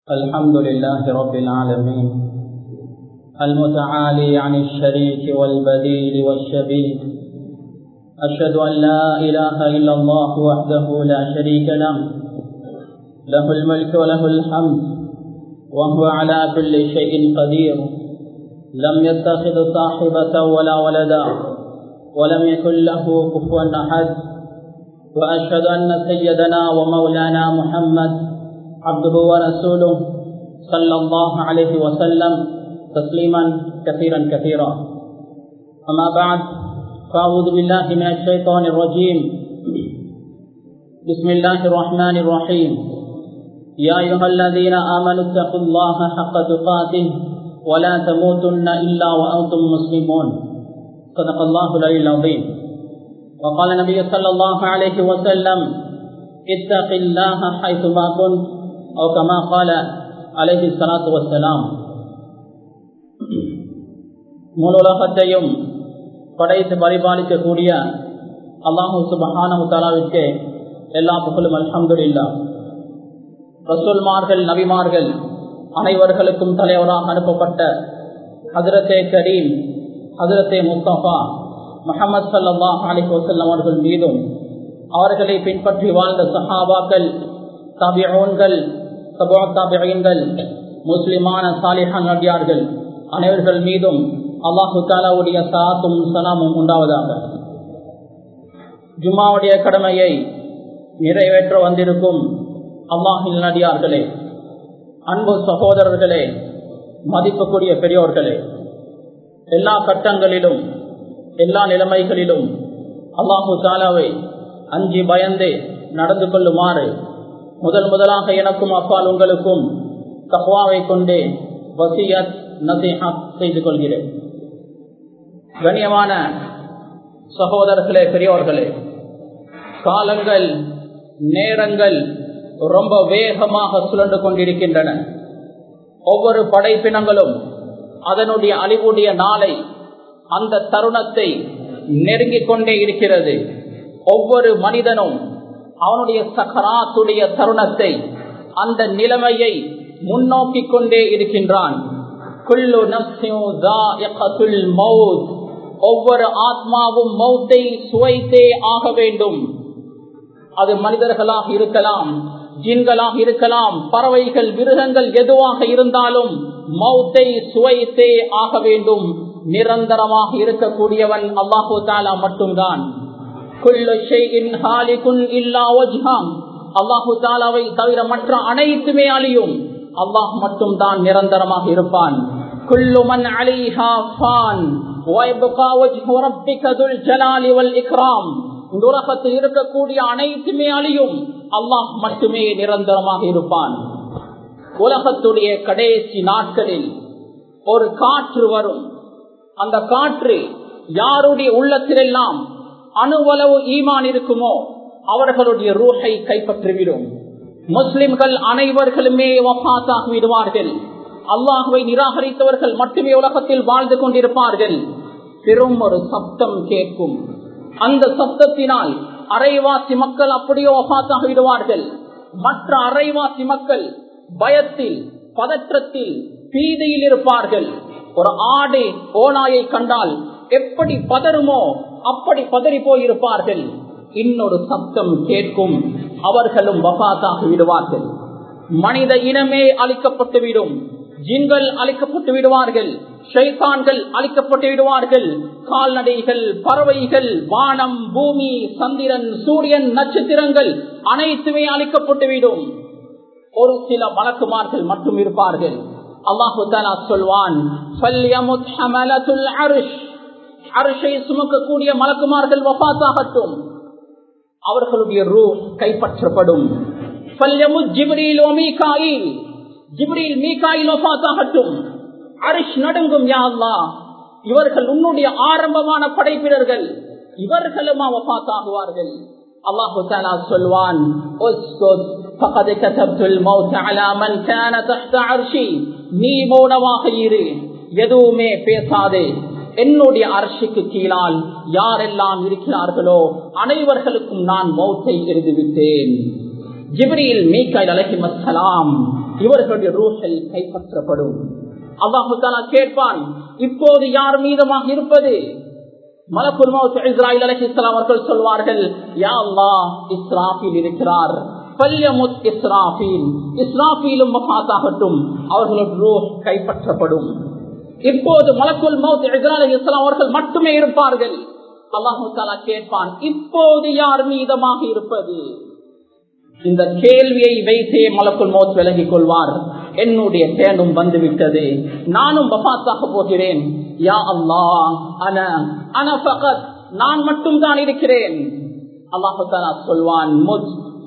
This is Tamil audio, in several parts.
الحمد لله رب العالمين المتعالي عن الشريك والبديل والشبيه أشهد أن لا إله إلا الله وحده لا شريك له له الملك وله الحمد وهو على كل شيء قدير لم يتخذ صاحبة ولا ولدا ولم يكن له كفوا أحد وأشهد أن سيدنا ومولانا محمد عبده ورسوله صلى الله عليه وسلم تسليما كثيرا كثيرا أما بعد فأعوذ بالله من الشيطان الرجيم بسم الله الرحمن الرحيم يا أيها الذين آمنوا اتقوا الله حق تقاته ولا تموتن إلا وأنتم مسلمون صدق الله العلي العظيم وقال النبي صلى الله عليه وسلم اتق الله حيثما كنت أو كما قال عليه الصلاة والسلام மூலுலகத்தையும் படைத்து பரிபாலிக்கக்கூடிய அல்லாஹூ சுபஹானு தாலாவிற்கு எல்லா புகழும் அல்ஹம்துல்லா ரசூல்மார்கள் நபிமார்கள் அனைவர்களுக்கும் தலைவராக அனுப்பப்பட்ட ஹதரத்தே கரீம் ஹதரத்தே முஸ்தபா முகமது சல்லாஹ் அலி வசல்லம் அவர்கள் மீதும் அவர்களை பின்பற்றி வாழ்ந்த சஹாபாக்கள் தபியோன்கள் சபா தபியன்கள் முஸ்லிமான சாலிஹான் நடிகார்கள் அனைவர்கள் மீதும் அல்லாஹு தாலாவுடைய சாத்தும் சலாமும் உண்டாவதாக ஜும்மாவுடைய கடமையை நிறைவேற்ற வந்திருக்கும் அல்லாஹின் நடிகார்களே அன்பு சகோதரர்களே மதிப்புக்குரிய பெரியோர்களே எல்லா கட்டங்களிலும் எல்லா நிலைமைகளிலும் அல்லாஹு தாலாவை அஞ்சி பயந்து நடந்து கொள்ளுமாறு முதல் முதலாக எனக்கும் அப்பால் உங்களுக்கும் தஹ்வாவை கொண்டு வசியத் நசிஹத் செய்து கொள்கிறேன் கண்ணியமான சகோதரர்களே பெரியோர்களே காலங்கள் நேரங்கள் ரொம்ப வேகமாக சுழண்டு கொண்டிருக்கின்றன ஒவ்வொரு படைப்பினங்களும் அதனுடைய அழிவுடைய நாளை அந்த தருணத்தை நெருங்கிக் கொண்டே இருக்கிறது ஒவ்வொரு மனிதனும் அவனுடைய சகராத்துடைய தருணத்தை அந்த நிலைமையை முன்னோக்கி கொண்டே இருக்கின்றான் ஒவ்வொரு ஆத்மாவும் மௌத்தை சுவைத்தே ஆக வேண்டும் அது மனிதர்களாக இருக்கலாம் ஜின்களாக இருக்கலாம் பறவைகள் மிருகங்கள் எதுவாக இருந்தாலும் மௌத்தை சுவைத்தே ஆக வேண்டும் நிரந்தரமாக இருக்கக்கூடியவன் அல்லாஹு தாலா மட்டும்தான் அல்லாஹு தாலாவை தவிர மற்ற அனைத்துமே அழியும் அல்லாஹ் மட்டும் தான் நிரந்தரமாக இருப்பான் குல்லுமன் அலிஹான் இந்த உலகத்தில் இருக்கக்கூடிய அனைத்துமே அழியும் அல்லாஹ் மட்டுமே நிரந்தரமாக இருப்பான் உலகத்துடைய கடைசி நாட்களில் ஒரு காற்று வரும் அந்த காற்று யாருடைய உள்ளத்திலெல்லாம் அணுவளவு ஈமான் இருக்குமோ அவர்களுடைய ரூஹை கைப்பற்றிவிடும் முஸ்லிம்கள் அனைவர்களுமே வபாத்தாக விடுவார்கள் அல்லாஹுவை நிராகரித்தவர்கள் மட்டுமே உலகத்தில் வாழ்ந்து கொண்டிருப்பார்கள் பெரும் ஒரு சப்தம் கேட்கும் அந்த சப்தத்தினால் அரைவாசி மக்கள் அப்படியே வபாத்தாக விடுவார்கள் மற்ற அரைவாசி மக்கள் பயத்தில் பதற்றத்தில் பீதியில் இருப்பார்கள் ஒரு ஆடு ஓனாயை கண்டால் எப்படி பதறுமோ அப்படி பதறி போயிருப்பார்கள் இன்னொரு சப்தம் கேட்கும் அவர்களும் வபாத்தாக விடுவார்கள் மனித இனமே அழிக்கப்பட்டுவிடும் ஜின்கள் அழிக்கப்பட்டு விடுவார்கள் ஷைத்தான்கள் அழிக்கப்பட்டு விடுவார்கள் கால்நடைகள் பறவைகள் வானம் பூமி சந்திரன் சூரியன் நட்சத்திரங்கள் அனைத்துமே அழிக்கப்பட்டுவிடும் ஒரு சில மலக்குமார்கள் மட்டும் இருப்பார்கள் அல்லாஹு தாலா சொல்வான் அரிசை சுமக்கக்கூடிய மலக்குமார்கள் வபாத்தாகட்டும் அவர்களுடைய ரூ கைப்பற்றப்படும் அரிஷ் நடுங்கும் யாழ்லா இவர்கள் உன்னுடைய ஆரம்பமான படைப்பினர்கள் இவர்களும் வபாத்தாகுவார்கள் அல்லாஹு தாலா சொல்வான் நீ மௌனமாக இரு எதுவுமே பேசாதே என்னுடைய அரசுக்கு கீழால் யாரெல்லாம் இருக்கிறார்களோ அனைவர்களுக்கும் நான் மௌத்தை எழுதிவிட்டேன் ஜிப்ரீல் மீக்காயில் அலஹிமஸ்லாம் இவர்களுடைய ரூஹல் கைப்பற்றப்படும் அல்லாஹு தாலா கேட்பான் இப்போது யார் மீதமாக இருப்பது மலக்குல் மௌத் இஸ்ராயில் அலைஹிஸ்ஸலாம் அவர்கள் சொல்வார்கள் யா அல்லாஹ் இஸ்ராஃபில் இருக்கிறார் பல்யமுத் இஸ்ராஃபீல் இஸ்ராஃபீலும் வஃபாத்தாகட்டும் அவர்களோட ரூஹ் கைப்பற்றப்படும் இப்போது மலக்குல் மௌத் இஸ்ரா அலைஹிஸ்ஸலாம் அவர்கள் மட்டுமே இருப்பார்கள் அல்லாஹு தாலா கேட்பான் இப்போது யார் மீதமாக இருப்பது இந்த கேள்வியை வைத்தே மலக்குள் மோத் விலகிக் கொள்வார் என்னுடைய தேனும் வந்துவிட்டது நானும் வபாத்தாக போகிறேன் யா அல்லா அன அன ஃபகத் நான் மட்டும் தான் இருக்கிறேன் அல்லாஹு தாலா சொல்வான் முஜ்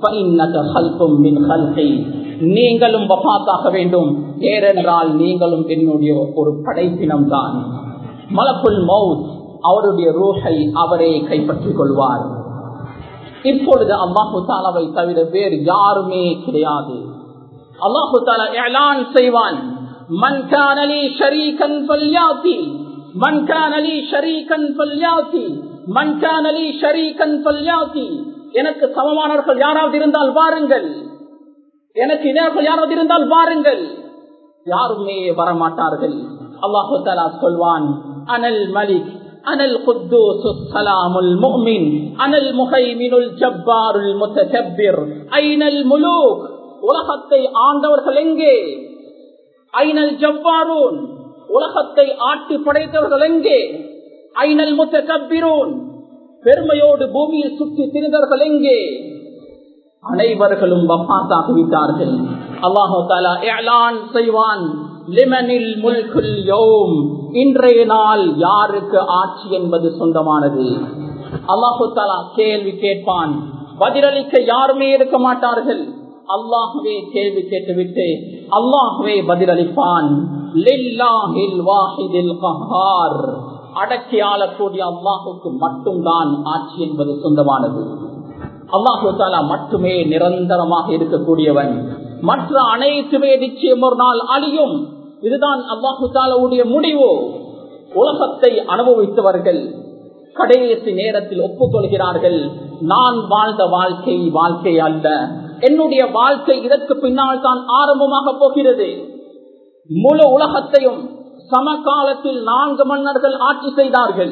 நீங்களும் வபாத்தாக வேண்டும் ஏனென்றால் நீங்களும் என்னுடைய ஒரு படைப்பினம் தான் மலக்குள் மவுத் அவருடைய ரூஹை அவரே கைப்பற்றிக் கொள்வார் இப்பொழுது அல்லாஹு தாலாவை தவிர வேறு யாருமே கிடையாது அல்லாஹு தாலா ஏலான் செய்வான் மன் கானலி ஷரீகன் பல்யாத்தி மன் கானலி ஷரீகன் பல்யாத்தி மன் கானலி ஷரீகன் பல்யாத்தி எனக்கு சமமானவர்கள் யாராவது இருந்தால் வாருங்கள் எனக்கு இணையர்கள் யாராவது இருந்தால் வாருங்கள் யாருமே வரமாட்டார்கள் அல்லாஹு தாலா சொல்வான் அனல் மலிக் أنا القدوس السلام المؤمن أنا المهيمن الجبار المتكبر أين الملوك உலகத்தை ஆண்டவர்கள் எங்கே ஐநல் ஜப்பாரூன் உலகத்தை ஆட்டி படைத்தவர்கள் எங்கே ஐநல் முத்தகப்பிரூன் பெருமையோடு பூமியில் சுற்றி திரிந்தவர்கள் எங்கே அனைவர்களும் வப்பாத்தாகிவிட்டார்கள் அல்லாஹு தாலா ஏலான் செய்வான் லிமனில் முல்குல் யோம் இன்றைய நாள் யாருக்கு ஆட்சி என்பது சொந்தமானது அல்லாஹு தாலா கேள்வி கேட்பான் பதிலளிக்க யாருமே இருக்க மாட்டார்கள் அல்லாஹுவே கேள்வி கேட்டுவிட்டு அல்லாஹுவே பதிலளிப்பான் அடக்கி ஆளக்கூடிய அல்லாஹுக்கு மட்டும்தான் ஆட்சி என்பது சொந்தமானது அல்லாஹு தாலா மட்டுமே நிரந்தரமாக இருக்கக்கூடியவன் மற்ற அனைத்துமே நிச்சயம் ஒரு நாள் அழியும் இதுதான் அல்லாஹு தாலாவுடைய முடிவு உலகத்தை அனுபவித்தவர்கள் கடைசி நேரத்தில் ஒப்புக்கொள்கிறார்கள் நான் வாழ்ந்த வாழ்க்கை வாழ்க்கை அல்ல என்னுடைய வாழ்க்கை இதற்கு பின்னால் தான் ஆரம்பமாக போகிறது முழு உலகத்தையும் சமகாலத்தில் நான்கு மன்னர்கள் ஆட்சி செய்தார்கள்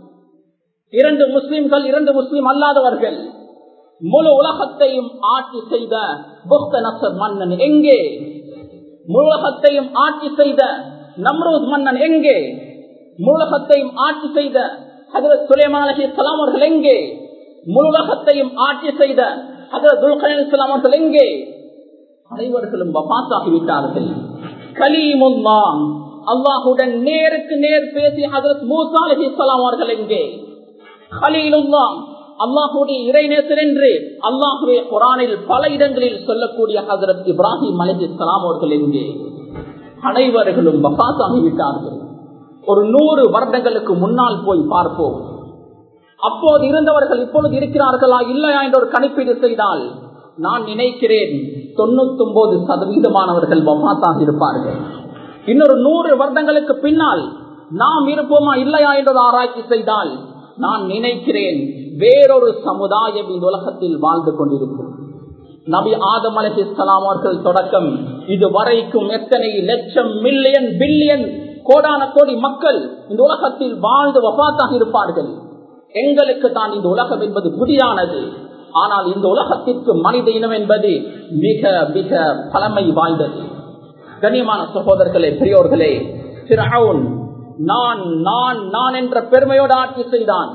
இரண்டு முஸ்லிம்கள் இரண்டு முஸ்லிம் அல்லாதவர்கள் முழு உலகத்தையும் ஆட்சி செய்த புத்த நசர் மன்னன் எங்கே முழுலகத்தையும் ஆட்சி செய்த நம்ரூத் மன்னன் எங்கே முழுலகத்தையும் ஆட்சி செய்த ஹதரத் சுலைமான் அலி இஸ்லாம் அவர்கள் எங்கே முழுலகத்தையும் ஆட்சி செய்த ஹதரத் துல்கன் இஸ்லாம் அவர்கள் எங்கே அனைவர்களும் வபாத்தாகிவிட்டார்கள் கலீமுல்லா அல்லாஹுடன் நேருக்கு நேர் பேசி ஹதரத் மூசா அலி இஸ்லாம் அவர்கள் எங்கே கலீலுல்லா அல்லாஹுடைய இறைநேசர் என்று அல்லாஹுவே குரானில் பல இடங்களில் சொல்லக்கூடிய ஹசரத் இப்ராஹிம் அலி இஸ்லாம் அவர்கள் எங்கே அனைவர்களும் வபாத்தாகிவிட்டார்கள் ஒரு நூறு வருடங்களுக்கு முன்னால் போய் பார்ப்போம் அப்போது இருந்தவர்கள் இப்பொழுது இருக்கிறார்களா இல்லையா என்ற ஒரு கணிப்பீடு செய்தால் நான் நினைக்கிறேன் தொண்ணூத்தி ஒன்பது சதவீதமானவர்கள் வபாத்தாக இருப்பார்கள் இன்னொரு நூறு வருடங்களுக்கு பின்னால் நாம் இருப்போமா இல்லையா என்றது ஆராய்ச்சி செய்தால் நான் நினைக்கிறேன் வேறொரு சமுதாயம் இந்த உலகத்தில் வாழ்ந்து கொண்டிருக்கும் நபி ஆதம் அலிஸ்லாம் அவர்கள் தொடக்கம் இதுவரைக்கும் எத்தனை லட்சம் மில்லியன் பில்லியன் கோடான கோடி மக்கள் இந்த உலகத்தில் வாழ்ந்து வபாத்தாக இருப்பார்கள் எங்களுக்கு தான் இந்த உலகம் என்பது புதிதானது ஆனால் இந்த உலகத்திற்கு மனித இனம் என்பது மிக மிக பழமை வாய்ந்தது கண்ணியமான சகோதரர்களே பெரியோர்களே திரவுன் நான் நான் நான் என்ற பெருமையோடு ஆட்சி செய்தான்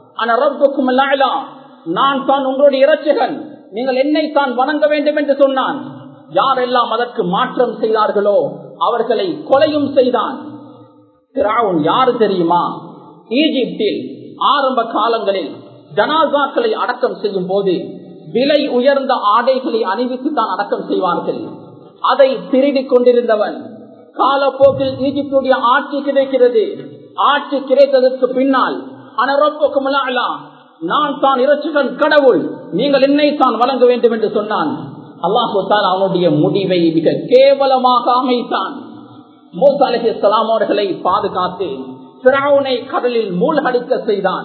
நான் தான் உங்களுடைய இரட்சகன் நீங்கள் என்னை தான் வணங்க வேண்டும் என்று சொன்னான் யாரெல்லாம் அதற்கு மாற்றம் செய்தார்களோ அவர்களை கொலையும் செய்தான் யாரு தெரியுமா ஈஜிப்டில் ஆரம்ப காலங்களில் ஜனாசாக்களை அடக்கம் செய்யும் போது விலை உயர்ந்த ஆடைகளை அணிவித்து தான் அடக்கம் செய்வார்கள் அதை திருடி கொண்டிருந்தவன் காலப்போக்கில் ஈஜிப்டுடைய ஆட்சி கிடைக்கிறது ஆட்சி கிடைத்ததற்கு பின்னால் நான் தான் இரட்சகன் கடவுள் நீங்கள் என்னை தான் வழங்க வேண்டும் என்று சொன்னான் அல்லாஹு தான் அவனுடைய முடிவை மிக கேவலமாக அமைத்தான் மூசா அலிஹலாம் அவர்களை பாதுகாத்து பிராவுனை கடலில் மூழ்கடிக்க செய்தான்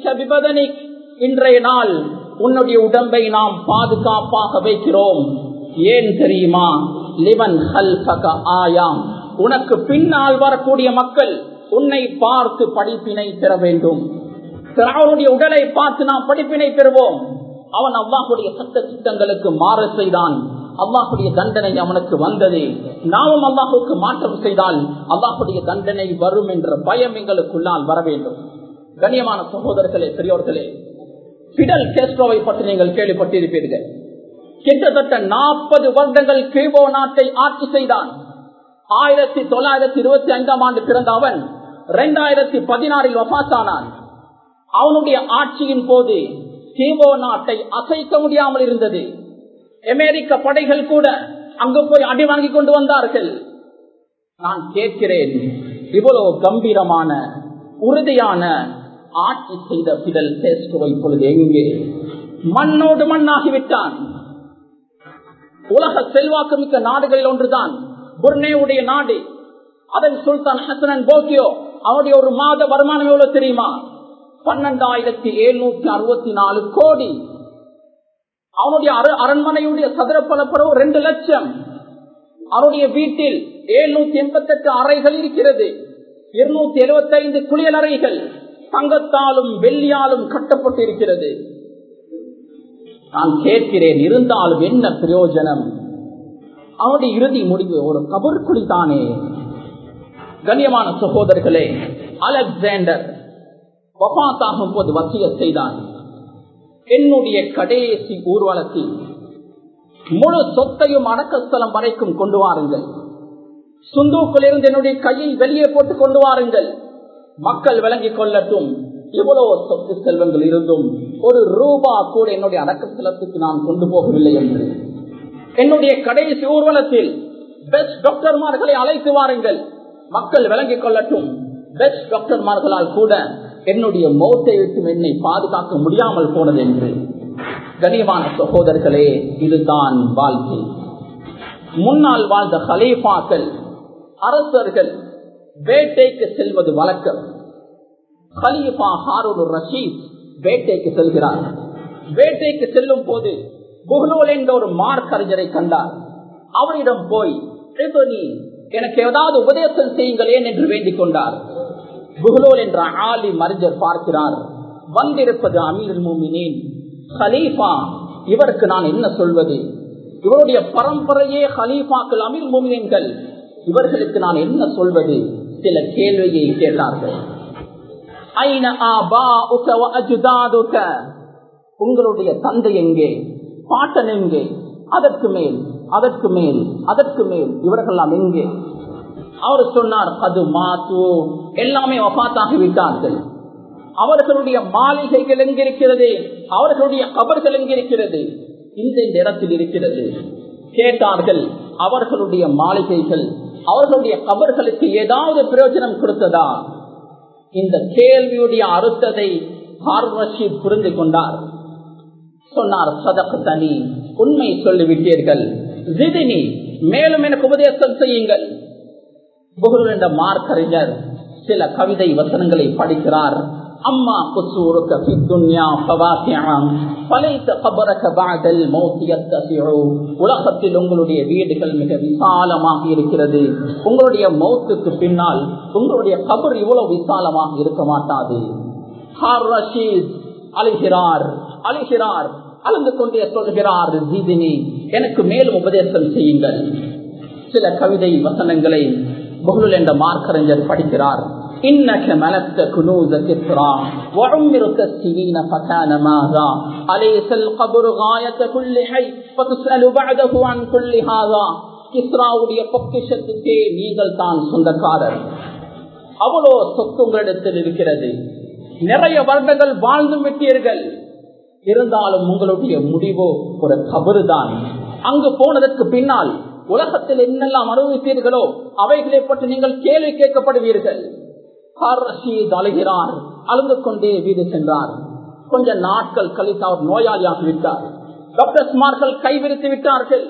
இன்றைய நாள் உன்னுடைய உடம்பை நாம் பாதுகாப்பாக வைக்கிறோம் ஏன் தெரியுமா லிவன் ஹல்பக ஆயாம் உனக்கு பின்னால் வரக்கூடிய மக்கள் உன்னை பார்த்து படிப்பினை பெற வேண்டும் அவனுடைய உடலை பார்த்து நாம் படிப்பினை பெறுவோம் அவன் அல்லாஹுடைய சட்ட திட்டங்களுக்கு மாற செய்தான் அல்லாஹுடைய தண்டனை அவனுக்கு வந்தது நாமும் அல்லாஹுக்கு மாற்றம் செய்தால் அல்லாஹுடைய தண்டனை வரும் என்ற பயம் எங்களுக்குள்ளால் வர வேண்டும் கண்ணியமான சகோதரர்களே பெரியோர்களே பிடல் கேஸ்ட்ரோவை பற்றி நீங்கள் கேள்விப்பட்டிருப்பீர்கள் கிட்டத்தட்ட நாற்பது வருடங்கள் கியூபோ நாட்டை ஆட்சி செய்தான் ஆயிரத்தி தொள்ளாயிரத்தி இருபத்தி ஐந்தாம் ஆண்டு பிறந்த அவன் இரண்டாயிரத்தி பதினாறில் வபாத்தானான் அவனுடைய ஆட்சியின் போது கியூபோ நாட்டை அசைக்க முடியாமல் இருந்தது அமெரிக்க படைகள் கூட அங்கு போய் அடி வாங்கி கொண்டு வந்தார்கள் நான் கேட்கிறேன் இவ்வளவு கம்பீரமான உறுதியான ஆட்சி செய்த பிடல் டெஸ்டோ இப்பொழுது எங்கே மண்ணோடு மண்ணாகிவிட்டான் உலக செல்வாக்கு மிக்க நாடுகளில் ஒன்றுதான் புர்னேவுடைய நாடு அதன் சுல்தான் ஹசனன் போக்கியோ அவனுடைய ஒரு மாத வருமானம் எவ்வளவு தெரியுமா பன்னெண்டாயிரத்தி எழுநூத்தி அறுபத்தி நாலு கோடி அவனுடைய அரண்மனையுடைய சதுரப்பலப்பரவு ரெண்டு லட்சம் அவருடைய வீட்டில் எழுநூத்தி எண்பத்தி எட்டு அறைகள் இருக்கிறது இருநூத்தி எழுபத்தி ஐந்து குளியல் அறைகள் தங்கத்தாலும் வெள்ளியாலும் கட்டப்பட்டு இருக்கிறது நான் கேட்கிறேன் இருந்தாலும் என்ன பிரயோஜனம் அவனுடைய இறுதி முடிவு ஒரு கபர்குழி தானே கண்ணியமான சகோதரர்களே அலெக்சாண்டர் வபாத்தாகும் போது வசிய செய்தான் என்னுடைய கடைசி ஊர்வலத்தில் முழு சொத்தையும் அடக்கஸ்தலம் வரைக்கும் கொண்டு வாருங்கள் சுந்தூக்கில் இருந்து என்னுடைய கையை வெளியே போட்டு கொண்டு வாருங்கள் மக்கள் விளங்கிக் கொள்ளட்டும் இவ்வளவு சொத்து செல்வங்கள் இருந்தும் ஒரு ரூபா கூட என்னுடைய அடக்கஸ்தலத்துக்கு நான் கொண்டு போகவில்லை என்று என்னுடைய கடைசி ஊர்வலத்தில் பெஸ்ட் டாக்டர்மார்களை அழைத்து வாருங்கள் மக்கள் விளங்கிக் கொள்ளட்டும் பெஸ்ட் டாக்டர்மார்களால் கூட என்னுடைய மௌத்தை விட்டு என்னை பாதுகாக்க முடியாமல் போனது என்று கனியமான சகோதரர்களே இதுதான் வாழ்க்கை முன்னால் வாழ்ந்த ஹலீஃபாக்கள் அரசர்கள் வேட்டைக்கு செல்வது வழக்கம் ஹலீஃபா ஹாரூன் ரஷீத் வேட்டைக்கு செல்கிறார் வேட்டைக்கு செல்லும் போது புகலோல் என்ற ஒரு மார்க்கறிஞரை கண்டார் அவரிடம் போய் எனக்கு ஏதாவது உபதேசம் செய்யுங்களேன் என்று வேண்டிக் கொண்டார் புகலோல் என்ற ஆலி மறிஞர் பார்க்கிறார் வந்திருப்பது அமீர் மூமினேன் ஹலீஃபா இவருக்கு நான் என்ன சொல்வது இவருடைய பரம்பரையே ஹலீஃபாக்கள் அமீர் மூமியன்கள் இவர்களுக்கு நான் என்ன சொல்வது சில கேள்வியை கேட்டார்கள் உங்களுடைய தந்தை எங்கே பாட்டன் எங்கே அதற்கு மேல் அதற்கு மேல் அதற்கு மேல் இவர்கள்லாம் எங்கே அவர் சொன்னார் அது மாத்து எல்லாமே வபாத்தாகி விட்டார்கள் அவர்களுடைய மாளிகைகள் எங்கிருக்கிறது அவர்களுடைய கபர்கள் எங்கிருக்கிறது இந்த இந்த இடத்தில் இருக்கிறது கேட்டார்கள் அவர்களுடைய மாளிகைகள் அவர்களுடைய கபர்களுக்கு ஏதாவது பிரயோஜனம் கொடுத்ததா இந்த கேள்வியுடைய அறுத்ததை ஹார்வஷீத் புரிந்து கொண்டார் சொன்னார் சதக்கு தனி உண்மை சொல்லிவிட்டீர்கள் ஜிதினி மேலும் எனக்கு உபதேசம் செய்யுங்கள் புகழ் என்ற மார்க்கறிஞர் சில கவிதை வசனங்களை படிக்கிறார் அம்மா குசூருக்க في الدنيا فواقعا فليس قبرك بعد الموت يتسع உலகத்தில் உங்களுடைய வீடுகள் மிக விசாலமாக இருக்கிறது உங்களுடைய மௌத்துக்கு பின்னால் உங்களுடைய கபர் இவ்வளவு விசாலமாக இருக்க மாட்டாது ஹார் ரஷீத் அழுகிறார் அழுகிறார் அழுந்து கொண்டே சொல்கிறார் ஜீதினி எனக்கு மேலும் உபதேசம் செய்யுங்கள் சில கவிதை வசனங்களை புகழ் என்ற மார்க்கறிஞர் படிக்கிறார் إنك ملكت كنوز كسرى وعمرت السنين فكان ماذا أليس القبر غاية كل حي فتسأل بعده عن كل هذا கிஸ்ராவுடைய பொக்கிஷத்துக்கே நீங்கள் தான் சொந்தக்காரர் அவ்வளோ சொத்து உங்களிடத்தில் இருக்கிறது நிறைய வருடங்கள் வாழ்ந்து விட்டீர்கள் இருந்தாலும் உங்களுடைய முடிவோ ஒரு கபரு தான் அங்கு போனதற்கு பின்னால் உலகத்தில் என்னெல்லாம் அனுபவித்தீர்களோ அவைகளை பற்றி நீங்கள் கேள்வி கேட்கப்படுவீர்கள் ரஷீத் அழுகிறார் அழுந்து கொண்டே வீடு சென்றார் கொஞ்ச நாட்கள் கழித்து அவர் நோயாளியாகி விட்டார் டாக்டர்ஸ்மார்கள் கைவிரித்து விட்டார்கள்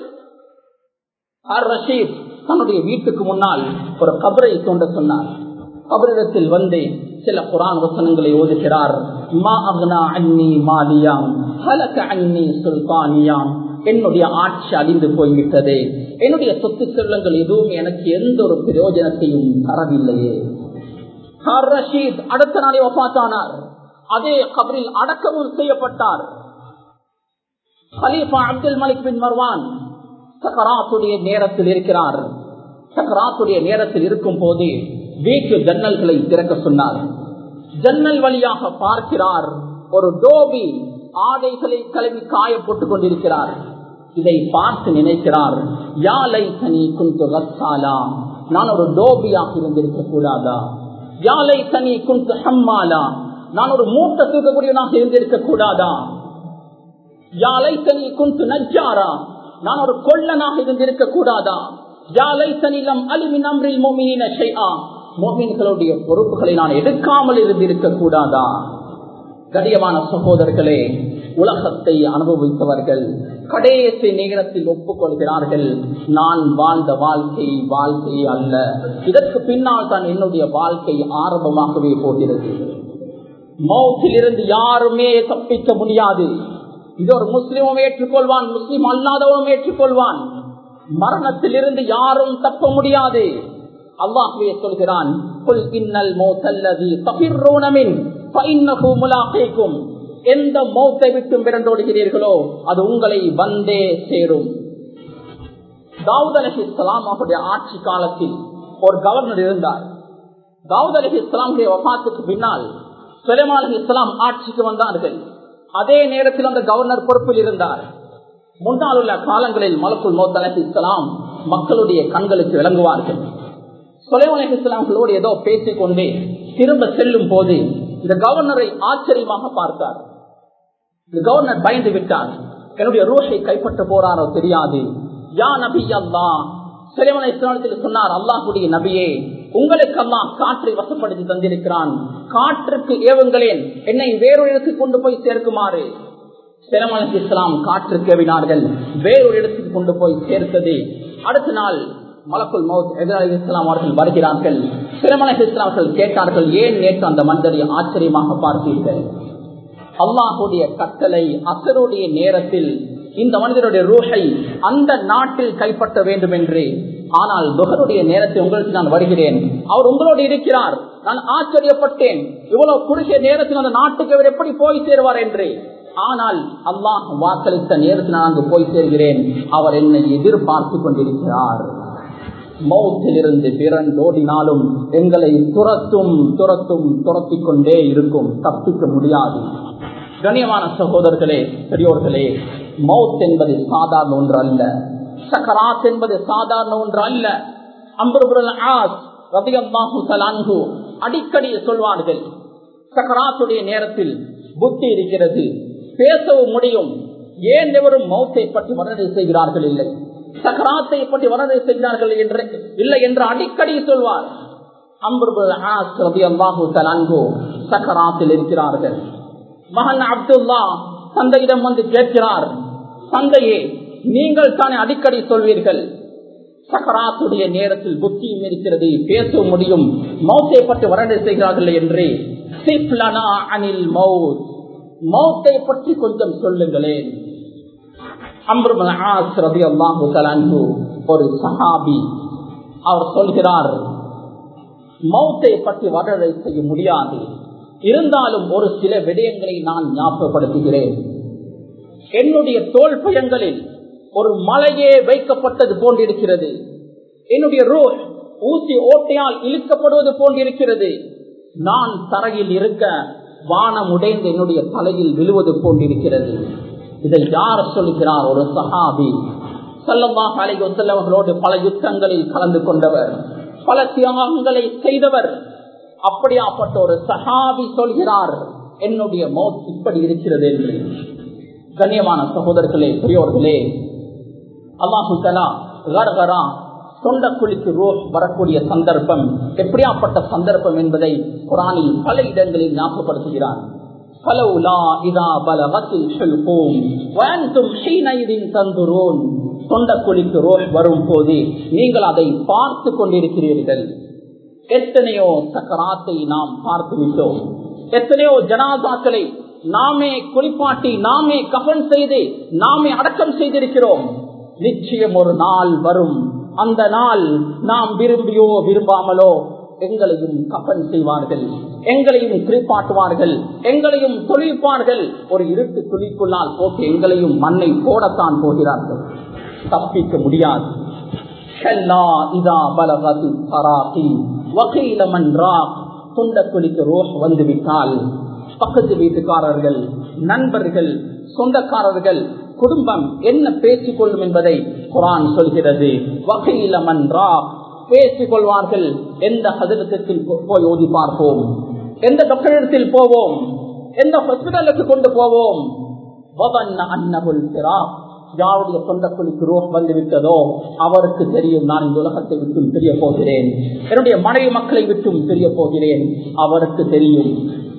ரஷீத் தன்னுடைய வீட்டுக்கு முன்னால் ஒரு கபரை தோன்ற சொன்னார் கபரிடத்தில் வந்து சில குரான் வசனங்களை ஓதுகிறார் மா அக்னா அன்னி மாலியாம் ஹலக அன்னி சுல்தானியாம் என்னுடைய ஆட்சி அழிந்து போய்விட்டது என்னுடைய சொத்து செல்வங்கள் எதுவும் எனக்கு எந்த ஒரு பிரயோஜனத்தையும் தரவில்லையே ஹார் ரஷீத் அடுத்த நாளே ஒப்பாத்தானார் அதே கபரில் அடக்கமும் செய்யப்பட்டார் ஹலீஃபா அப்துல் மலிக் பின் மர்வான் சக்கராத்துடைய நேரத்தில் இருக்கிறார் சக்கராத்துடைய நேரத்தில் இருக்கும் போது வீட்டு ஜன்னல்களை திறக்க சொன்னார் ஜன்னல் வழியாக பார்க்கிறார் ஒரு டோபி ஆடைகளை கழுவி காய போட்டுக் கொண்டிருக்கிறார் இதை பார்த்து நினைக்கிறார் யாலை தனி குந்து ரத்தாலா நான் ஒரு டோபியாக இருந்திருக்க கூடாதா யாலை தனி குந்து ஹம்மாலா நான் ஒரு மூட்டை தூக்கக்கூடியவனாக இருந்திருக்க கூடாதா யாலை தனி குந்து நஜ்ஜாரா நான் ஒரு கொள்ளனாக இருந்திருக்க கூடாதா யாலை தனிலம் அலிமின் அம்ரில் மோமினின ஷைஆ மோமின்களுடைய பொறுப்புகளை நான் எடுக்காமல் இருந்திருக்க கூடாதா கடியமான சகோதரர்களே உலகத்தை அனுபவித்தவர்கள் கடைசி நேரத்தில் ஒப்புக்கொள்கிறார்கள் நான் வாழ்ந்த வாழ்க்கை வாழ்க்கை அல்ல இதற்கு பின்னால் தான் என்னுடைய வாழ்க்கை ஆரம்பமாகவே போகிறது மௌத்திலிருந்து யாருமே தப்பிக்க முடியாது இது ஒரு முஸ்லிமும் ஏற்றுக்கொள்வான் முஸ்லிம் அல்லாதவனும் ஏற்றுக்கொள்வான் மரணத்திலிருந்து யாரும் தப்ப முடியாது அல்லாஹுவே சொல்கிறான் புல் இன்னல் மோத்தல்லதி தபிர்ரோனமின் முலாகைக்கும் எந்த மௌத்தை விட்டும் விரண்டோடுகிறீர்களோ அது உங்களை வந்தே சேரும் தாவூத் அலஹி இஸ்லாம் அவருடைய ஆட்சி காலத்தில் ஒரு கவர்னர் இருந்தார் தாவூத் அலஹி இஸ்லாமுடைய வபாத்துக்கு பின்னால் சுலைமான் அலி இஸ்லாம் ஆட்சிக்கு வந்தார்கள் அதே நேரத்தில் அந்த கவர்னர் பொறுப்பில் இருந்தார் முன்னால் உள்ள காலங்களில் மலக்குள் மோத் அலஹி இஸ்லாம் மக்களுடைய கண்களுக்கு விளங்குவார்கள் சுலைமான் அலி இஸ்லாம்களோடு ஏதோ பேசிக் கொண்டே திரும்ப செல்லும் போது இந்த கவர்னரை ஆச்சரியமாக பார்த்தார் இந்த கவர்னர் பயந்து விட்டார் என்னுடைய ரூஷை கைப்பற்ற போறாரோ தெரியாது யா நபி அல்லா சிலைமன இஸ்லாமத்தில் சொன்னார் அல்லாஹுடைய நபியே உங்களுக்கு அல்லாஹ் காற்றை வசப்படுத்தி தந்திருக்கிறான் காற்றுக்கு ஏவுங்களேன் என்னை வேறொரு இடத்துக்கு கொண்டு போய் சேர்க்குமாறு சிலமன இஸ்லாம் காற்றுக்கு ஏவினார்கள் வேறொரு இடத்துக்கு கொண்டு போய் சேர்த்தது அடுத்த நாள் மலக்குள் மௌத் எதிராளி இஸ்லாம் அவர்கள் வருகிறார்கள் சிலமன இஸ்லாமர்கள் கேட்டார்கள் ஏன் நேற்று அந்த மனிதரை ஆச்சரியமாக பார்த்தீர்கள் அல்லாஹுடைய கட்டளை அசருடைய நேரத்தில் இந்த மனிதனுடைய ரூஹை அந்த நாட்டில் கைப்பற்ற வேண்டும் என்று ஆனால் துகருடைய நேரத்தில் உங்களுக்கு நான் வருகிறேன் அவர் உங்களோடு இருக்கிறார் நான் ஆச்சரியப்பட்டேன் இவ்வளவு குறுகிய நேரத்தில் அந்த நாட்டுக்கு அவர் எப்படி போய் சேருவார் என்று ஆனால் அல்லாஹ் வாக்களித்த நேரத்தில் நான் அங்கு போய் சேர்கிறேன் அவர் என்னை எதிர்பார்த்து கொண்டிருக்கிறார் மௌத்திலிருந்து பிறந்தோடினாலும் எங்களை துரத்தும் துரத்தும் துரத்திக் கொண்டே இருக்கும் தப்பிக்க முடியாது கண்ணியமான சகோதரர்களே பெரியோர்களே மவுத் என்பது சாதாரண ஒன்று அல்ல சக்கராத் என்பது சாதாரண ஒன்று அல்ல அம்பருபுரல் ஆஸ் ரபியம்மாஹு அடிக்கடி சொல்வார்கள் சக்கராத்துடைய நேரத்தில் புத்தி இருக்கிறது பேசவும் முடியும் ஏன் எவரும் மௌத்தை பற்றி வர்ணனை செய்கிறார்கள் இல்லை சக்கராத்தை பற்றி வர்ணனை செய்கிறார்கள் என்று இல்லை என்று அடிக்கடி சொல்வார் அம்பருபுரல் ஆஸ் ரபியம்மாஹு தலான்கு சக்கராத்தில் இருக்கிறார்கள் மகன் அப்துல்லா தந்தையிடம் வந்து கேட்கிறார் தந்தையே நீங்கள் தானே அடிக்கடி சொல்வீர்கள் சக்கராத்துடைய நேரத்தில் புத்தியும் இருக்கிறது பேச முடியும் மௌத்தை பற்றி வரணை செய்கிறார்கள் என்று அனில் மவுத் மௌத்தை பற்றி கொஞ்சம் சொல்லுங்களேன் ஒரு சஹாபி அவர் சொல்கிறார் மௌத்தை பற்றி வரணை செய்ய முடியாது இருந்தாலும் ஒரு சில விடயங்களை நான் ஞாபகப்படுத்துகிறேன் என்னுடைய தோல் பயங்களில் ஒரு மலையே வைக்கப்பட்டது போன்றிருக்கிறது என்னுடைய ரோல் ஊசி ஓட்டையால் இழுக்கப்படுவது போன்றிருக்கிறது நான் தரையில் இருக்க வானம் உடைந்து என்னுடைய தலையில் விழுவது போன்றிருக்கிறது இதை யார் சொல்லுகிறார் ஒரு சஹாபி செல்லமாக அலைகோ செல்லவர்களோடு பல யுத்தங்களில் கலந்து கொண்டவர் பல தியாகங்களை செய்தவர் அப்படியாப்பட்ட ஒரு சஹாபி சொல்கிறார் என்னுடைய மௌத் இப்படி இருக்கிறது என்று கண்ணியமான சகோதரர்களே பெரியோர்களே அல்லாஹு தலா கர்கரா சொந்த குழிக்கு ரோஸ் வரக்கூடிய சந்தர்ப்பம் எப்படியாப்பட்ட சந்தர்ப்பம் என்பதை குரானில் பல இடங்களில் ஞாபகப்படுத்துகிறார் சொந்த குழிக்கு ரோஸ் வரும் போது நீங்கள் அதை பார்த்து கொண்டிருக்கிறீர்கள் எத்தனையோ சக்கராத்தை நாம் பார்த்து விட்டோம் எத்தனையோ ஜனாதாக்களை நாமே குளிப்பாட்டி நாமே கபன் செய்து நாமே அடக்கம் செய்திருக்கிறோம் நிச்சயம் ஒரு நாள் வரும் அந்த நாள் நாம் விரும்பியோ விரும்பாமலோ எங்களையும் கப்பன் செய்வார்கள் எங்களையும் குறிப்பாட்டுவார்கள் எங்களையும் தொழில்பார்கள் ஒரு இருட்டு துளிக்குள்ளால் போட்டு எங்களையும் மண்ணை போடத்தான் போகிறார்கள் தப்பிக்க முடியாது துண்டக்குழிக்கு ரோஷ் வந்துவிட்டால் பக்கத்து வீட்டுக்காரர்கள் நண்பர்கள் சொந்தக்காரர்கள் குடும்பம் என்ன பேசிக் கொள்ளும் என்பதை குரான் சொல்கிறது வகையில மன்றா பேசிக் கொள்வார்கள் எந்த ஹதரத்தில் போய் ஓதி பார்ப்போம் எந்த டாக்டரிடத்தில் போவோம் எந்த ஹாஸ்பிட்டலுக்கு கொண்டு போவோம் யாருடைய சொந்தக்குழிக்கு ரோஹ் வந்து விட்டதோ அவருக்கு தெரியும் நான் இந்த உலகத்தை விட்டும் தெரிய போகிறேன் என்னுடைய மனைவி மக்களை விட்டும் தெரிய போகிறேன் அவருக்கு தெரியும்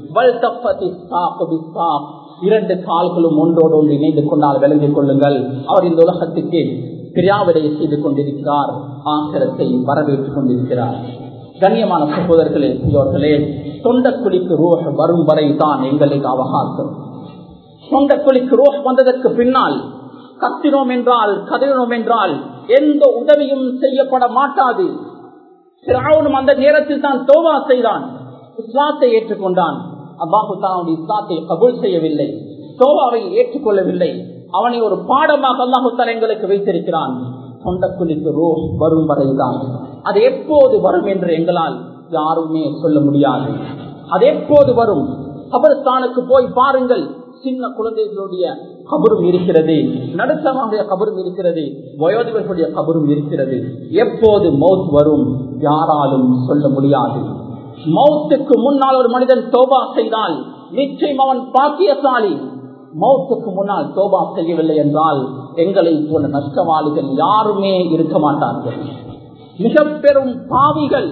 இரண்டு கால்களும் ஒன்றோடு ஒன்று இணைந்து கொண்டால் விளங்கிக் கொள்ளுங்கள் அவர் இந்த உலகத்துக்கு பிரியாவிடையை செய்து கொண்டிருக்கிறார் ஆசிரத்தை வரவேற்றுக் கொண்டிருக்கிறார் கண்ணியமான சகோதரர்களே பெரியோர்களே தொண்டக்குழிக்கு ரோஹ் வரும் வரை தான் எங்களுக்கு அவகாசம் தொண்டக்குழிக்கு ரோஹ் வந்ததற்கு பின்னால் கத்தினோம் என்றால் கதறினோம் என்றால் எந்த உதவியும் செய்யப்பட மாட்டாது சிறாவனும் அந்த நேரத்தில் தான் தோவா செய்தான் இஸ்லாத்தை ஏற்றுக்கொண்டான் அல்லாஹு தானுடைய இஸ்லாத்தை கபூல் செய்யவில்லை தோவாவை ஏற்றுக்கொள்ளவில்லை அவனை ஒரு பாடமாக அல்லாஹு எங்களுக்கு வைத்திருக்கிறான் தொண்டக்குழிக்கு ரோ வரும் வரைதான் அது எப்போது வரும் என்று எங்களால் யாருமே சொல்ல முடியாது அது எப்போது வரும் கபரஸ்தானுக்கு போய் பாருங்கள் சின்ன குழந்தைகளுடைய கபரும் இருக்கிறது நடுத்தரனுடைய கபரும் இருக்கிறது வயோதிபர்களுடைய கபரும் இருக்கிறது எப்போது மவுத் வரும் யாராலும் சொல்ல முடியாது மௌத்துக்கு முன்னால் ஒரு மனிதன் தோபா செய்தால் நிச்சயம் அவன் பாக்கியசாலி மௌத்துக்கு முன்னால் தோபா செய்யவில்லை என்றால் எங்களை போல நஷ்டவாளிகள் யாருமே இருக்க மாட்டார்கள் மிக பெரும் பாவிகள்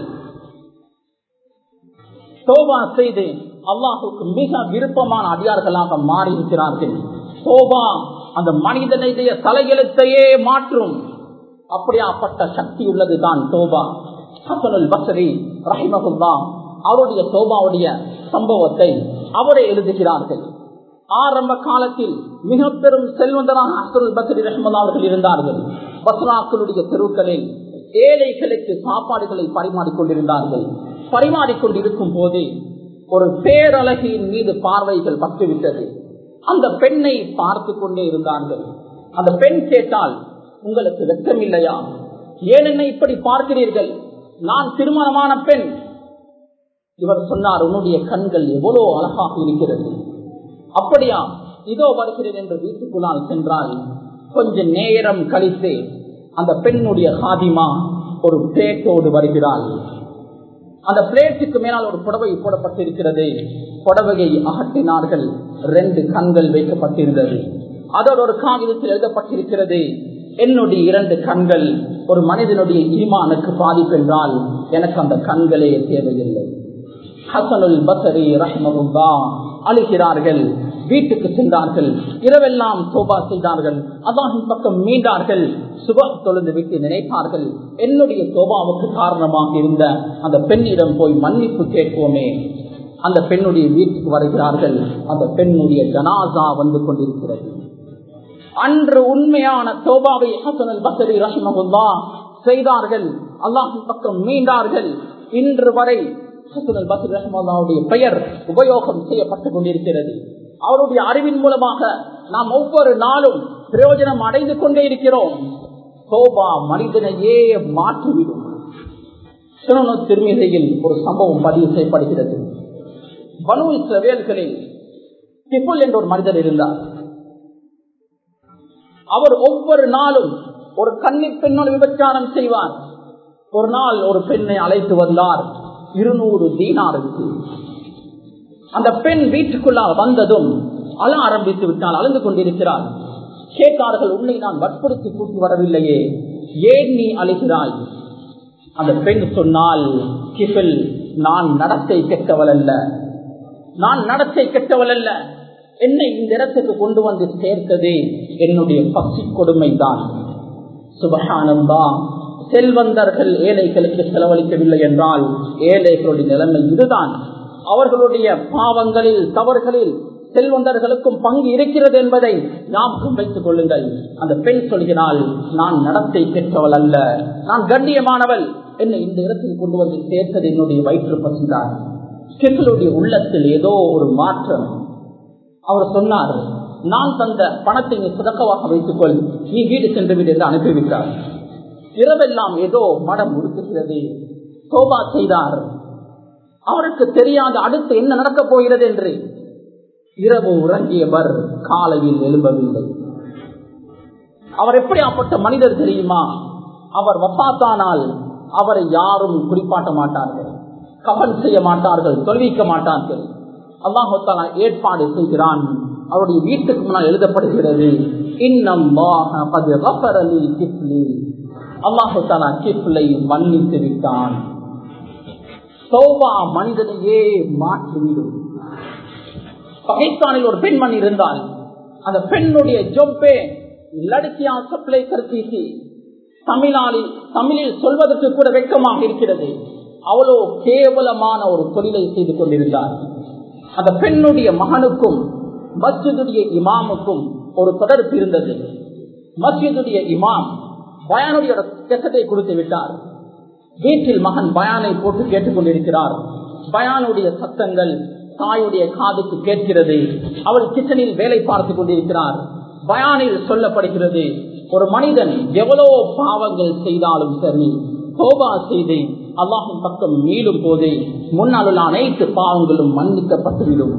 தோபா செய்து அல்லாஹுக்கு மிக விருப்பமான அடியார்களாக மாறி இருக்கிறார்கள் தோபா அந்த மனிதனுடைய தலையெழுத்தையே மாற்றும் அப்படியாப்பட்ட சக்தி உள்ளதுதான் தோபா ஹசனுல் பசரி ரஹிமகுல்லா அவருடைய தோபாவுடைய சம்பவத்தை அவரே எழுதுகிறார்கள் ஆரம்ப காலத்தில் மிக பெரும் செல்வந்தராக ஹசனுல் பசரி ரஹ்மதா அவர்கள் இருந்தார்கள் பஸ்ராக்களுடைய தெருக்களில் ஏழைகளுக்கு சாப்பாடுகளை பரிமாறிக்கொண்டிருந்தார்கள் பரிமாறிக்கொண்டிருக்கும் போது ஒரு பேரழகியின் மீது பார்வைகள் பட்டுவிட்டது அந்த பெண்ணை பார்த்து கொண்டே இருந்தார்கள் அந்த பெண் கேட்டால் உங்களுக்கு வெட்கம் இல்லையா ஏன் என்ன இப்படி பார்க்கிறீர்கள் நான் திருமணமான பெண் இவர் சொன்னார் உன்னுடைய கண்கள் எவ்வளவு அழகாக இருக்கிறது அப்படியா இதோ வருகிறேன் என்று வீட்டுக்குள்ளால் சென்றால் கொஞ்ச நேரம் கழித்து அந்த பெண்ணுடைய ஹாதிமா ஒரு பிளேட்டோடு வருகிறாள் அந்த பிளேட்டுக்கு மேலால் ஒரு புடவை போடப்பட்டிருக்கிறது புடவையை அகற்றினார்கள் ரெண்டு கண்கள் வைக்கப்பட்டிருந்தது அதோடு ஒரு காகிதத்தில் எழுதப்பட்டிருக்கிறது என்னுடைய இரண்டு கண்கள் ஒரு மனிதனுடைய ஈமானுக்கு பாதிப்பு என்றால் எனக்கு அந்த கண்களே தேவையில்லை ஹசனுல் பசரி ரஹ்மகுல்லா அழுகிறார்கள் வீட்டுக்கு சென்றார்கள் இரவெல்லாம் சோபா செய்தார்கள் அல்லாஹின் பக்கம் மீண்டார்கள் சுப தொழுந்து விட்டு நினைத்தார்கள் என்னுடைய சோபாவுக்கு காரணமாக இருந்த அந்த பெண்ணிடம் போய் மன்னிப்பு கேட்போமே அந்த பெண்ணுடைய வீட்டுக்கு வருகிறார்கள் அந்த பெண்ணுடைய ஜனாசா வந்து கொண்டிருக்கிறது அன்று உண்மையான தோபாவை ஹசனல் பசரி ரஹ்மகுல்லா செய்தார்கள் அல்லாஹின் பக்கம் மீண்டார்கள் இன்று வரை ஹசனல் பசரி ரஹ்மல்லாவுடைய பெயர் உபயோகம் செய்யப்பட்டுக் கொண்டிருக்கிறது அவருடைய அறிவின் மூலமாக நாம் ஒவ்வொரு நாளும் பிரயோஜனம் அடைந்து கொண்டே இருக்கிறோம் சோபா மனிதனையே மாற்றிவிடும் சிறனு திருமிதையில் ஒரு சம்பவம் பதிவு செய்யப்படுகிறது பனு இஸ்ரவேல்களில் திப்புல் என்ற ஒரு மனிதர் இருந்தார் அவர் ஒவ்வொரு நாளும் ஒரு கன்னி பெண்ணோடு விபச்சாரம் செய்வார் ஒரு நாள் ஒரு பெண்ணை அழைத்து வந்தார் இருநூறு தீனாருக்கு அந்த பெண் வீட்டுக்குள்ளால் வந்ததும் அழ ஆரம்பித்து விட்டால் அழுந்து கொண்டிருக்கிறாள் கேட்டார்கள் உன்னை நான் வற்புறுத்தி கூட்டி வரவில்லையே ஏன் நீ அழுகிறாய் அந்த பெண் சொன்னால் கிபில் நான் நடத்தை கெட்டவள் அல்ல நான் நடத்தை கெட்டவள் அல்ல என்னை இந்த இடத்துக்கு கொண்டு வந்து சேர்த்தது என்னுடைய பசி கொடுமை தான் சுபகானந்தா செல்வந்தர்கள் ஏழைகளுக்கு செலவழிக்கவில்லை என்றால் ஏழைகளுடைய நிலைமை இதுதான் அவர்களுடைய பாவங்களில் தவறுகளில் செல்வந்தர்களுக்கும் பங்கு இருக்கிறது என்பதை ஞாபகம் வைத்துக் கொள்ளுங்கள் அந்த பெண் சொல்கிறாள் நான் நடத்தை பெற்றவள் அல்ல நான் கண்ணியமானவள் என்னை இந்த இடத்தில் கொண்டு வந்து சேர்த்தது என்னுடைய வயிற்று பசிதான் கிஃபிலுடைய உள்ளத்தில் ஏதோ ஒரு மாற்றம் அவர் சொன்னார் நான் தந்த பணத்தை நீ சுதக்கமாக வைத்துக்கொள் நீ வீடு சென்று விடு என்று அனுப்பிவிட்டார் இரவெல்லாம் ஏதோ மடம் உடுத்துகிறது சோபா செய்தார் அவருக்கு தெரியாத அடுத்து என்ன நடக்கப் போகிறது என்று இரவு உறங்கியவர் காலையில் எழும்பவில்லை அவர் எப்படியாப்பட்ட மனிதர் தெரியுமா அவர் வப்பாத்தானால் அவரை யாரும் குறிப்பாட்ட மாட்டார்கள் கவல் செய்ய மாட்டார்கள் தொல்விக்க மாட்டார்கள் அல்லாஹாலா ஏற்பாடு செய்கிறான் அவருடைய வீட்டுக்கு முன்னால் எழுதப்படுகிறது அல்லாஹாலா கிப்லை மன்னித்து விட்டான் சோபா மனிதனையே மாற்றிவிடும் பாகிஸ்தானில் ஒரு பெண்மணி இருந்தால் அந்த பெண்ணுடைய ஜொப்பே லடுக்கியா சப்ளை கருத்தீசி தமிழாலில் தமிழில் சொல்வதற்கு கூட வெட்கமாக இருக்கிறது அவ்வளோ கேவலமான ஒரு தொழிலை செய்து கொண்டிருந்தார் அந்த பெண்ணுடைய மகனுக்கும் மஸ்ஜிதுடைய இமாமுக்கும் ஒரு தொடர்பு இருந்தது மஸ்ஜிதுடைய இமாம் பயானுடைய கெசத்தை கொடுத்து விட்டார் வீட்டில் மகன் பயானை போட்டு கேட்டுக் கொண்டிருக்கிறார் பயானுடைய சத்தங்கள் தாயுடைய காதுக்கு கேட்கிறது அவர் கிச்சனில் வேலை பார்த்து கொண்டிருக்கிறார் பயானில் சொல்லப்படுகிறது ஒரு மனிதன் எவ்வளவு பாவங்கள் செய்தாலும் சரி சோபா செய்து அல்லாஹின் பக்கம் மீளும் போது முன்னால் உள்ள அனைத்து பாவங்களும் மன்னிக்கப்பட்டுவிடும்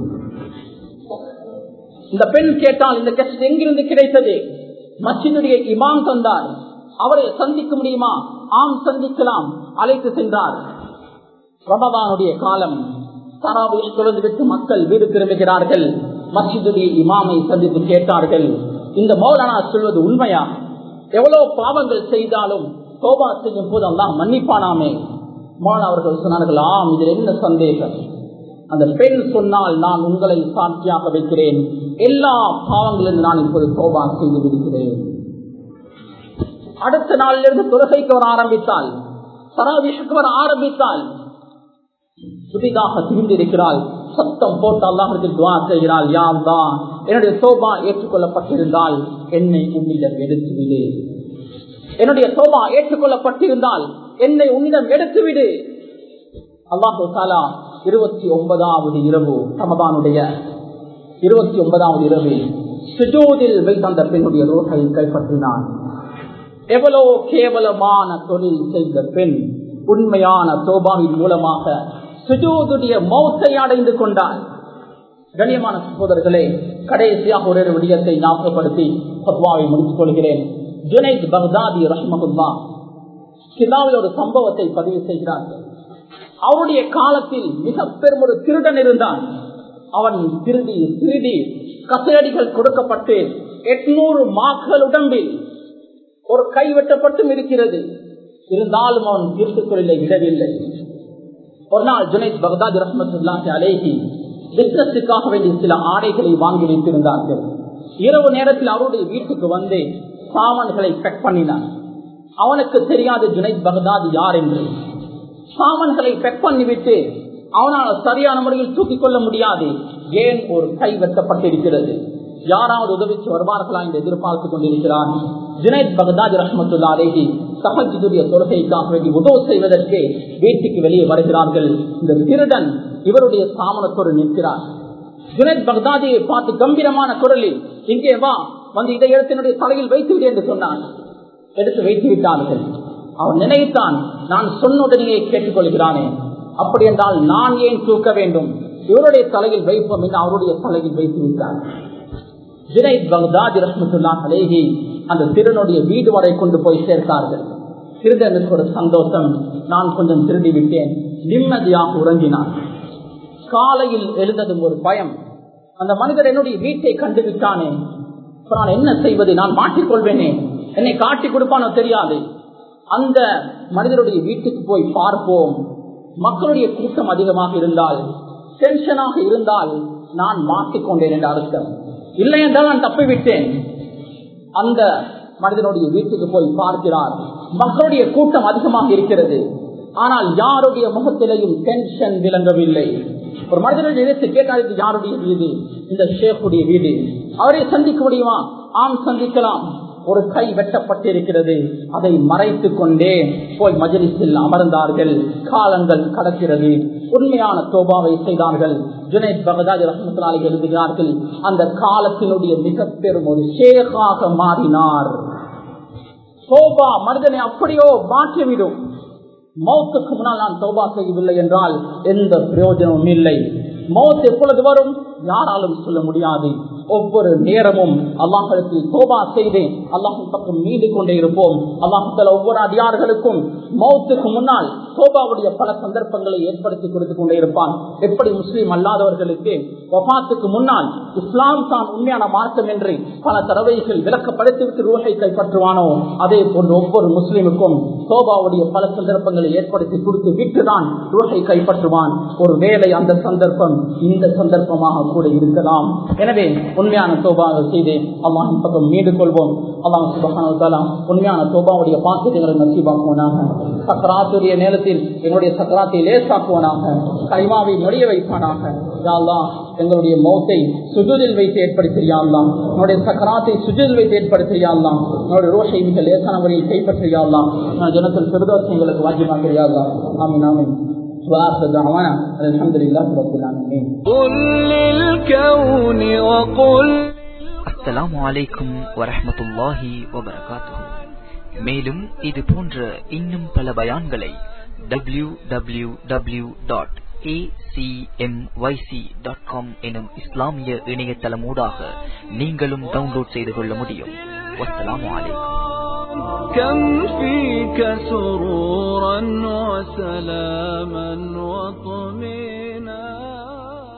இந்த பெண் கேட்டால் இந்த கஷ்டம் எங்கிருந்து கிடைத்தது மச்சினுடைய இமாம் தந்தார் அவரை சந்திக்க முடியுமா ஆம் சந்திக்கலாம் அழைத்து சென்றார் ரமதானுடைய காலம் தராவையில் தொழுந்து விட்டு மக்கள் வீடு திரும்புகிறார்கள் மஸ்ஜிதுடைய இமாமை சந்தித்து கேட்டார்கள் இந்த மௌலானா சொல்வது உண்மையா எவ்வளவு பாவங்கள் செய்தாலும் சோபா செய்யும் போது அல்லாம் மன்னிப்பானாமே மௌலானா அவர்கள் சொன்னார்கள் ஆம் இதில் என்ன சந்தேகம் அந்த பெண் சொன்னால் நான் உங்களை சாட்சியாக வைக்கிறேன் எல்லா பாவங்களிலும் நான் இப்போது சோபா செய்து விடுகிறேன் அடுத்த நாளிலிருந்து தொழுகைக்கு வர ஆரம்பித்தால் சராவிஷுக்கு வர ஆரம்பித்தால் புதிதாக திரும்பியிருக்கிறாள் சத்தம் போட்டு அல்லாஹத்தில் துவா செய்கிறாள் யார் தான் என்னுடைய சோபா ஏற்றுக்கொள்ளப்பட்டிருந்தால் என்னை உன்னிடம் எடுத்துவிடு என்னுடைய சோபா ஏற்றுக்கொள்ளப்பட்டிருந்தால் என்னை உன்னிடம் எடுத்துவிடு அல்லாஹு தாலா இருபத்தி ஒன்பதாவது இரவு ரமதானுடைய இருபத்தி ஒன்பதாவது இரவு சுஜோதில் வைத்த அந்த பெண்ணுடைய ரோகை கைப்பற்றினான் எவ்வளவு கேவலமான தொழில் செய்த பெண் உண்மையான சோபாவின் மூலமாக சுஜூதுடைய மௌத்தை அடைந்து கொண்டார் கண்ணியமான சகோதரர்களே கடைசியாக ஒரு விடயத்தை ஞாபகப்படுத்தி பத்வாவை முடித்துக் கொள்கிறேன் ஜுனைத் பக்தாதி ரஹ்மகுல்லா கிதாவில் ஒரு சம்பவத்தை பதிவு செய்கிறார்கள் அவருடைய காலத்தில் மிக பெரும் ஒரு திருடன் இருந்தான் அவன் திருடி திருடி கசையடிகள் கொடுக்கப்பட்டு எட்நூறு மாக்கள் உடம்பில் ஒரு கை வெட்டப்பட்டும் இருக்கிறது இருந்தாலும் அவன் தீர்த்து தொழிலை விடவில்லை ஒரு நாள் ஜுனைத் பக்தாத் ரஹமத்துல்லாஹி அலேஹி பிசினஸுக்காக வேண்டிய சில ஆடைகளை வாங்கி வைத்திருந்தார்கள் இரவு நேரத்தில் அவருடைய வீட்டுக்கு வந்து சாமான்களை பெக் பண்ணினான் அவனுக்கு தெரியாது ஜுனைத் பக்தாத் யார் என்று சாமான்களை பெக் பண்ணிவிட்டு அவனால் சரியான முறையில் தூக்கிக் கொள்ள முடியாது ஏன் ஒரு கை வெட்டப்பட்டிருக்கிறது யாராவது உதவிக்கு வருவார்களா என்று எதிர்பார்த்துக் கொண்டிருக்கிறான் ஜுனைத் பகதாஜ் ரஹமத்துல்லா அலேஹி சஹஜுடைய தொழுகைக்காக வேண்டி உதவு செய்வதற்கு வீட்டுக்கு வெளியே வருகிறார்கள் இந்த திருடன் இவருடைய சாமனத்தோடு நிற்கிறார் ஜுனைத் பக்தாதியை பார்த்து கம்பீரமான குரலில் இங்கே வா வந்து இதை எடுத்து என்னுடைய தலையில் வைத்து விடு என்று சொன்னான் எடுத்து வைத்து விட்டார்கள் அவன் நினைத்தான் நான் சொன்ன உடனே கேட்டுக்கொள்கிறானே அப்படி என்றால் நான் ஏன் தூக்க வேண்டும் இவருடைய தலையில் வைப்போம் என்று அவருடைய தலையில் வைத்து விட்டார் ஜுனைத் பக்தாஜ் ரஹமத்துல்லா அலேஹி அந்த திருடனுடைய வீடு வரை கொண்டு போய் சேர்த்தார்கள் திருடனுக்கு ஒரு சந்தோஷம் நான் கொஞ்சம் திருடி விட்டேன் நிம்மதியாக உறங்கினான் காலையில் எழுந்ததும் ஒரு பயம் அந்த மனிதர் என்னுடைய வீட்டை கண்டுவிட்டானே நான் என்ன செய்வது நான் மாட்டிக்கொள்வேனே என்னை காட்டி கொடுப்பானோ தெரியாது அந்த மனிதருடைய வீட்டுக்கு போய் பார்ப்போம் மக்களுடைய கூட்டம் அதிகமாக இருந்தால் டென்ஷனாக இருந்தால் நான் மாட்டிக்கொண்டேன் என்ற அர்த்தம் இல்லை என்றால் நான் தப்பிவிட்டேன் அந்த மனிதனுடைய வீட்டுக்கு போய் பார்க்கிறார் மக்களுடைய கூட்டம் அதிகமாக இருக்கிறது ஆனால் யாருடைய முகத்திலையும் டென்ஷன் விளங்கவில்லை ஒரு மனிதனை எடுத்து கேட்டால் இது யாருடைய வீடு இந்த ஷேக்குடைய வீடு அவரை சந்திக்க முடியுமா ஆம் சந்திக்கலாம் ஒரு கை வெட்டப்பட்டிருக்கிறது அதை மறைத்து கொண்டே போய் மஜலிஸில் அமர்ந்தார்கள் காலங்கள் கடக்கிறது உண்மையான தோபாவை செய்தார்கள் ஜுனைத் பகதாஜ் ரஹமத்துலாலி எழுதுகிறார்கள் அந்த காலத்தினுடைய மிக பெரும் ஒரு ஷேகாக மாறினார் தோபா மனிதனை அப்படியோ மாற்றிவிடும் மௌத்துக்கு முன்னால் நான் தோபா செய்யவில்லை என்றால் எந்த பிரயோஜனமும் இல்லை மௌத் எப்பொழுது வரும் யாராலும் சொல்ல முடியாது ஒவ்வொரு நேரமும் அல்லாஹளுக்கு தோபா செய்து அல்லாஹின் பக்கம் மீது கொண்டே இருப்போம் அல்லாஹால ஒவ்வொரு அதிகாரிகளுக்கும் மௌத்துக்கு முன்னால் தோபாவுடைய பல சந்தர்ப்பங்களை ஏற்படுத்தி கொடுத்து கொண்டே இருப்பான் எப்படி முஸ்லீம் அல்லாதவர்களுக்கு வபாத்துக்கு முன்னால் இஸ்லாம் தான் உண்மையான மார்க்கம் என்று பல தடவைகள் விளக்கப்படுத்திவிட்டு ரூஹை கைப்பற்றுவானோ அதே போன்று ஒவ்வொரு முஸ்லீமுக்கும் தோபாவுடைய பல சந்தர்ப்பங்களை ஏற்படுத்தி கொடுத்து விட்டுதான் ரூஹை கைப்பற்றுவான் ஒரு வேலை அந்த சந்தர்ப்பம் இந்த சந்தர்ப்பமாக கூட இருக்கலாம் எனவே உண்மையான தோபாக செய்து அல்லாஹின் பக்கம் மீண்டு கொள்வோம் அல்லாஹ் சுபகான உண்மையான தோபாவுடைய பாக்கியங்களை நசீபாக்குவனாக சக்கராத்துடைய நேரத்தில் எங்களுடைய சக்கராத்தை லேசாக்குவனாக கைமாவை நொடிய வைப்பானாக யாழ்லாம் எங்களுடைய மௌத்தை சுஜூரில் வைத்து ஏற்படுத்தியாலாம் என்னுடைய சக்கராத்தை சுஜூரில் வைத்து ஏற்படுத்தியாலாம் என்னுடைய ரோஷை மிக லேசான வழியில் கைப்பற்றியாலாம் நான் ஜனத்தில் சிறுதோஷம் எங்களுக்கு வாஜிமாக்கிறியாலாம் ஆமீன் ஆமீன் وآخر دعوانا الحمد لله رب العالمين قل للكون وقل அஸ்ஸலாமு அலைக்கும் வரஹ்மத்துல்லாஹி வபரகாத்துஹு மேலும் இது போன்ற இன்னும் பல பயான்களை W W W dot dot com எனும் இஸ்லாமிய இணையதளமூடாக நீங்களும் டவுன்லோட் செய்து கொள்ள முடியும் வஸ்ஸலாமு அலைக்கும் كم فيك سرورا وسلاما وطمئنا